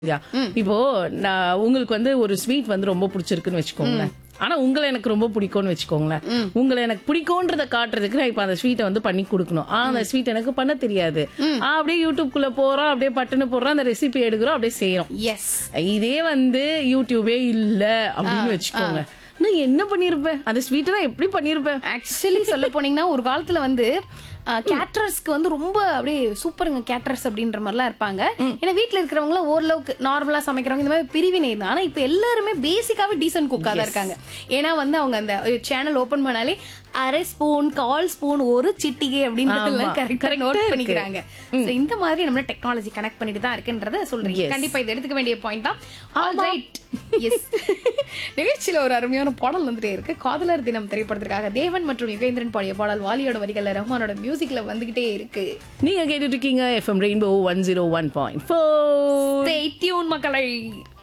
யா. இப்போ நான் உங்களுக்கு வந்து ஒரு ஸ்வீட் வந்து ரொம்ப பிடிச்சிருக்குன்னு வச்சுக்கோங்களேன் ஆனா உங்களை எனக்கு ரொம்ப பிடிக்கும்னு வச்சுக்கோங்களேன் உங்களை எனக்கு பிடிக்கும்ன்றத காட்டுறதுக்கு நான் இப்ப அந்த ஸ்வீட்டை வந்து பண்ணி கொடுக்கணும் ஆ, அந்த ஸ்வீட் எனக்கு பண்ண தெரியாது ஆ, அப்படியே யூடியூப்குள்ள போறோம் அப்படியே பட்டுன்னு போடுறோம் அந்த ரெசிபி எடுக்கிறோம் அப்படியே செய்யறோம் எஸ் இதே வந்து யூடியூபே இல்ல அப்படின்னு வச்சுக்கோங்க நான் என்ன பண்ணிருப்பேன் அந்த ஸ்வீட்டை நான் எப்படி பண்ணிருப்பேன் ஆக்சுவலி சொல்ல போனீங்கன்னா ஒரு காலத்துல வந்து கேட்டரர்ஸ்க்கு வந்து ரொம்ப அப்படியே சூப்பருங்க கேட்டரர்ஸ் அப்படின்ற மாதிரிலாம் இருப்பாங்க ஏன்னா வீட்ல இருக்கிறவங்க ஓரளவுக்கு நார்மலா சமைக்கிறவங்க இந்த மாதிரி பிரிவினை இருந்தா ஆனா இப்ப எல்லாருமே பேசிக்காவே டீசன்ட் குக்கா தான் இருக்காங்க ஏன்னா வந்து அவங்க அந்த சேனல் ஓபன் பண்ணாலே அரை ஸ்பூன் கால் ஸ்பூன் ஒரு சிட்டிகை அப்படின்றதுல ஆமா. கரெக்டா Correct ஆ நோட் இருக்கு. பண்ணிக்கிறாங்க So, இந்த மாதிரி நம்ம டெக்னாலஜி கனெக்ட் பண்ணிட்டு தான் இருக்குன்றத சொல்றீங்க Yes. கண்டிப்பா இதை எடுத்துக்க வேண்டிய பாயிண்ட் தான் ஆல்ரைட் எஸ் நிகழ்ச்சியில ஒரு அருமையான பாடல் வந்துட்டே இருக்கு காதலர் தினம் திரைப்படத்திற்காக தேவன் மற்றும் யுகேந்திரன் பாடிய பாடல் வாலியோட வரிகள்ல ரஹ்மானோட மியூசிக்ல வந்துகிட்டே இருக்கு நீங்க கேட்டுட்டு இருக்கீங்க FM Rainbow one zero one point four Stay tuned மக்களை